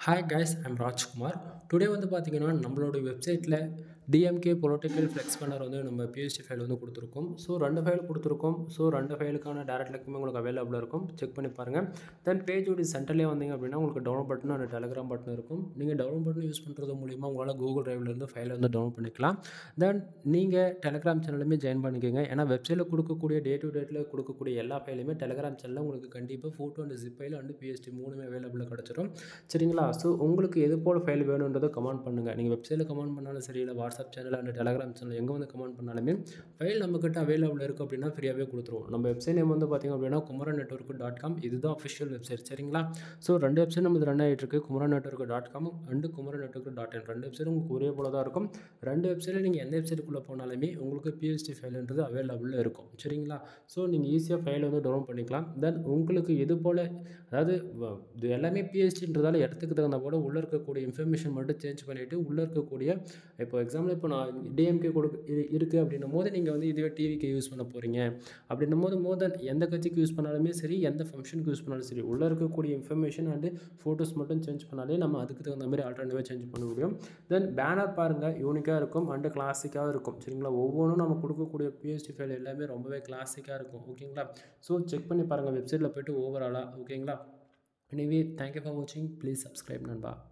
hi guys I'm Rajkumar today வந்து பார்த்தீங்கன்னா நம்மளோட வெப்சைட்டில் டிஎம்கே பொலிட்டிக்கல் ஃப்ளெக்ஸ் பண்ணர் வந்து நம்ம பிஎஸ்டி ஃபைல் வந்து கொடுத்துருக்கோம் ஸோ ரெண்டு ஃபைல் கொடுத்துருக்கோம் ஸோ ரெண்டு ஃபைலுக்கான டேரக்ட் லிங்க்குமே உங்களுக்கு அவைலபிளாக இருக்கும் செக் பண்ணி பாருங்கள் தென் பேஜோட சென்டர்லேயே வந்தீங்க அப்படின்னா உங்களுக்கு download button and Telegram button இருக்கும் நீங்கள் டவுன்லோட் பட்டன் யூஸ் பண்ணுறது மூலிமா உங்களால் கூகுள் டிரைவ்லேருந்து ஃபைலை வந்து டவுன்லோட் பண்ணிக்கலாம் தென் நீங்கள் டெலிகிராம் சேனலுமே ஜாயின் பண்ணிக்கோங்க ஏன்னா வெப்சைட்டில் கொடுக்கக்கூடிய டே டு டேட்டில் கொடுக்கக்கூடிய எல்லா ஃபைலுமே டெலிகிராம் சேனலில் உங்களுக்கு கண்டிப்பாக photo and zip file and PSD மூணுமே அவைலபிளாக கிடச்சிரும் சரிங்களா ஸோ உங்களுக்கு எது போல் ஃபைல் வேணுன்றதை கமெண்ட் பண்ணுங்கள் நீங்கள் வெப்சைட்டில் கமெண்ட் பண்ணாலும் சரி இல்லை WhatsApp channel and Telegram channel எங்கே வந்து கமெண்ட் பண்ணாலுமே ஃபைல் நம்மக்கிட்ட அவைலபிள் இருக்குது அப்படின்னா ஃப்ரீயாகவே கொடுத்துருவோம் நம்ம வெப்சைட் நேம் வந்து பார்த்திங்க அப்படின்னா குமரன் நெட்ஒர்க் டாட் காம் இதுதான் அஃபிஷியல் வெப்சைட் சரிங்களா ஸோ ரெண்டு வெப்சைட் நம்ம ரன் ஆகிட்டு இருக்கு Kumaran network dot com and Kumaran network dot in ரெண்டு வெப்சைட் உங்களுக்கு ஒரே போல தான் இருக்கும் ரெண்டு வெப்சைட்டில் நீங்கள் எந்த வெப்சைட்டுக்குள்ளே போனாலுமே உங்களுக்கு பிஎஸ்டி ஃபைல்ன்றது அவைலபிளில் இருக்கும் சரிங்களா ஸோ நீங்கள் ஈஸியாக ஃபைல் வந்து டவுன்லோட் பண்ணிக்கலாம் தென் உங்களுக்கு எது போல் அதாவது வ- இது எல்லாமே பிஎஸ்டின்றதால இடத்துக்கு தகுந்த போல உள்ளே இருக்கக்கூடிய இன்ஃபர்மேஷன் மட்டும் சேஞ்ச் பண்ணிவிட்டு உள்ளே இருக்கக்கூடிய இப்போ எக்ஸாம்பிள் இப்போ நான் டிஎம்கே கொடுக்க இரு இருக்குது அப்படின்னும் போது நீங்கள் வந்து இதுவே டிவிக்கு யூஸ் பண்ண போகிறீங்க அப்படின்னும் போது மோர் தென் எந்த கட்சிக்கு யூஸ் பண்ணாலுமே சரி எந்த ஃபங்க்ஷனுக்கு யூஸ் பண்ணாலும் சரி உள்ளே இருக்கக்கூடிய இன்ஃபர்மேஷன் அண்டு ஃபோட்டோஸ் மட்டும் சேஞ்ச் பண்ணாலே நம்ம அதுக்கு தகுந்த மாதிரி ஆல்டர்னேட்டிவாக சேஞ்ச் பண்ண முடியும் தென் பேனர் பாருங்கள் யூனிக்காக இருக்கும் அண்டு கிளாசிக்காக இருக்கும் சரிங்களா ஒவ்வொன்றும் நம்ம கொடுக்கக்கூடிய பிஎஸ்டி ஃபைல் எல்லாமே ரொம்பவே கிளாசிக்காக இருக்கும் ஓகேங்களா ஸோ செக் பண்ணி பாருங்கள் வெப்சைட்டில் போய்ட்டு ஓவராலாக ஓகேங்களா எனிவே தேங்க்யூ ஃபார் வாட்சிங் ப்ளீஸ் சப்ஸ்கிரைப் நண்பா